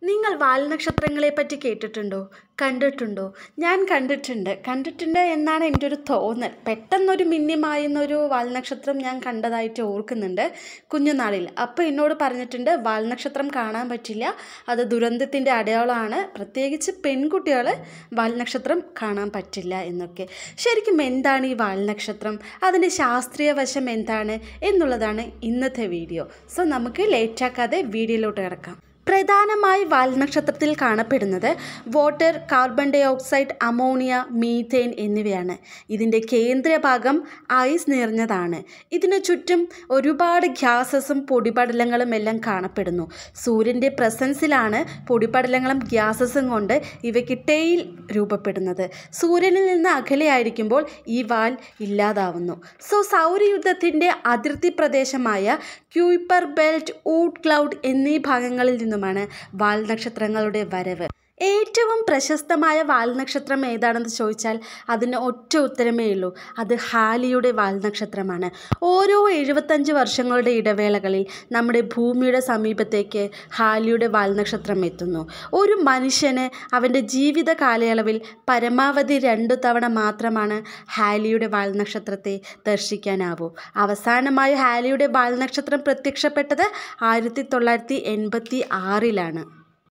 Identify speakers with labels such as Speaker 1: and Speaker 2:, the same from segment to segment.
Speaker 1: നിങ്ങൾ വാൽനക്ഷത്രങ്ങളെ പറ്റി കേട്ടിട്ടുണ്ടോ കണ്ടിട്ടുണ്ടോ ഞാൻ കണ്ടിട്ടുണ്ട് കണ്ടിട്ടുണ്ട് എന്നാണ് എൻ്റെ ഒരു തോന്നൽ പെട്ടെന്നൊരു മിന്നിമായുന്നൊരു വാൽനക്ഷത്രം ഞാൻ കണ്ടതായിട്ട് ഓർക്കുന്നുണ്ട് കുഞ്ഞുനാളിൽ അപ്പോൾ എന്നോട് പറഞ്ഞിട്ടുണ്ട് വാൽനക്ഷത്രം കാണാൻ പറ്റില്ല അത് ദുരന്തത്തിൻ്റെ അടയാളമാണ് പ്രത്യേകിച്ച് പെൺകുട്ടികൾ വാൽനക്ഷത്രം കാണാൻ പറ്റില്ല എന്നൊക്കെ ശരിക്കും എന്താണ് ഈ വാൽനക്ഷത്രം അതിൻ്റെ ശാസ്ത്രീയ വശം എന്താണ് എന്നുള്ളതാണ് ഇന്നത്തെ വീഡിയോ സോ നമുക്ക് ലേറ്റാക്കാതെ വീഡിയോയിലോട്ട് കിടക്കാം പ്രധാനമായി വാൽനക്ഷത്രത്തിൽ കാണപ്പെടുന്നത് water carbon dioxide ammonia methane എന്നിവയാണ് ഇതിൻ്റെ കേന്ദ്രഭാഗം ഐസ് നിറഞ്ഞതാണ് ഇതിനു ചുറ്റും ഒരുപാട് ഗ്യാസസും പൊടിപടലങ്ങളും എല്ലാം കാണപ്പെടുന്നു സൂര്യൻ്റെ പ്രസൻസിലാണ് പൊടിപടലങ്ങളും ഗ്യാസസും കൊണ്ട് ഇവയ്ക്ക് ടെയിൽ രൂപപ്പെടുന്നത് സൂര്യനിൽ നിന്ന് അകലെയായിരിക്കുമ്പോൾ ഈ വാൽ ഇല്ലാതാവുന്നു സോ സൗരയുദ്ധത്തിൻ്റെ അതിർത്തി പ്രദേശമായ ക്യൂപ്പർ ബെൽറ്റ് ഊട്ട് ക്ലൗഡ് എന്നീ ഭാഗങ്ങളിൽ നിന്നുമാണ് വാൽനക്ഷത്രങ്ങളുടെ വരവ് ഏറ്റവും പ്രശസ്തമായ വാൽനക്ഷത്രം ഏതാണെന്ന് ചോദിച്ചാൽ അതിന് ഒറ്റ ഉത്തരമേ ഉള്ളൂ അത് ഹാലിയുടെ വാൽനക്ഷത്രമാണ് ഓരോ എഴുപത്തഞ്ച് വർഷങ്ങളുടെ ഇടവേളകളിൽ നമ്മുടെ ഭൂമിയുടെ സമീപത്തേക്ക് ഹാലിയുടെ വാൽനക്ഷത്രം എത്തുന്നു ഒരു മനുഷ്യന് അവൻ്റെ ജീവിത കാലയളവിൽ പരമാവധി രണ്ടു തവണ മാത്രമാണ് ഹാലിയുടെ വാൽനക്ഷത്രത്തെ ദർശിക്കാനാവൂ അവസാനമായി ഹാലിയുടെ വാൽനക്ഷത്രം പ്രത്യക്ഷപ്പെട്ടത് ആയിരത്തി തൊള്ളായിരത്തി എൺപത്തി ആറിലാണ്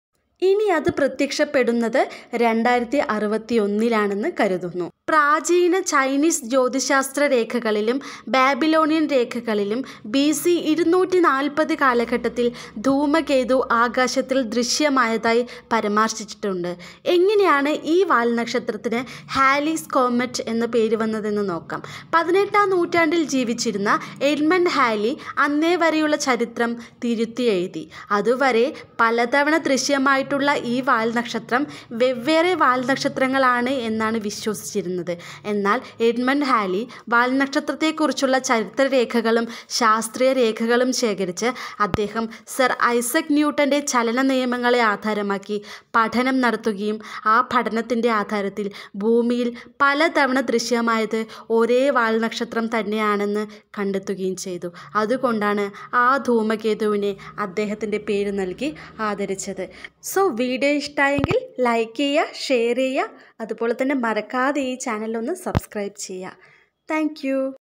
Speaker 1: ഇനി അത് പ്രത്യക്ഷപ്പെടുന്നത് രണ്ടായിരത്തി അറുപത്തി ഒന്നിലാണെന്ന് കരുതുന്നു പ്രാചീന ചൈനീസ് ജ്യോതിശാസ്ത്ര രേഖകളിലും ബാബിലോണിയൻ രേഖകളിലും ബി സി ഇരുന്നൂറ്റി നാൽപ്പത് കാലഘട്ടത്തിൽ ധൂമകേതു ആകാശത്തിൽ ദൃശ്യമായതായി പരാമർശിച്ചിട്ടുണ്ട് എങ്ങനെയാണ് ഈ വാൽനക്ഷത്രത്തിന് ഹാലിസ് കോമറ്റ് എന്ന പേര് വന്നതെന്ന് നോക്കാം പതിനെട്ടാം നൂറ്റാണ്ടിൽ ജീവിച്ചിരുന്ന എഡ്മണ്ട് ഹാലി അന്നേ വരെയുള്ള ചരിത്രം തിരുത്തി എഴുതി അതുവരെ പലതവണ ദൃശ്യമായിട്ടുള്ള ഈ വാൽനക്ഷത്രം വെവ്വേറെ വാൽനക്ഷത്രങ്ങളാണ് എന്നാണ് വിശ്വസിച്ചിരുന്നത് എന്നാൽ എഡ്മണ്ട് ഹാലി വാൽനക്ഷത്രത്തെക്കുറിച്ചുള്ള ചരിത്രരേഖകളും ശാസ്ത്രീയ രേഖകളും ശേഖരിച്ച് അദ്ദേഹം സർ ഐസക് ന്യൂട്ടൻ്റെ ചലന നിയമങ്ങളെ ആധാരമാക്കി പഠനം നടത്തുകയും ആ പഠനത്തിൻ്റെ ആധാരത്തിൽ ഭൂമിയിൽ പലതവണ ദൃശ്യമായത് ഒരേ വാൽനക്ഷത്രം തന്നെയാണെന്ന് കണ്ടെത്തുകയും ചെയ്തു അതുകൊണ്ടാണ് ആ ധൂമകേതുവിനെ അദ്ദേഹത്തിൻ്റെ പേര് നൽകി ആദരിച്ചത് സോ വീഡിയോ ഇഷ്ടമായെങ്കിൽ ലൈക്ക് ചെയ്യുക ഷെയർ ചെയ്യുക അതുപോലെ തന്നെ മറക്കാതെ ഈ ചാനലൊന്ന് സബ്സ്ക്രൈബ് ചെയ്യുക താങ്ക്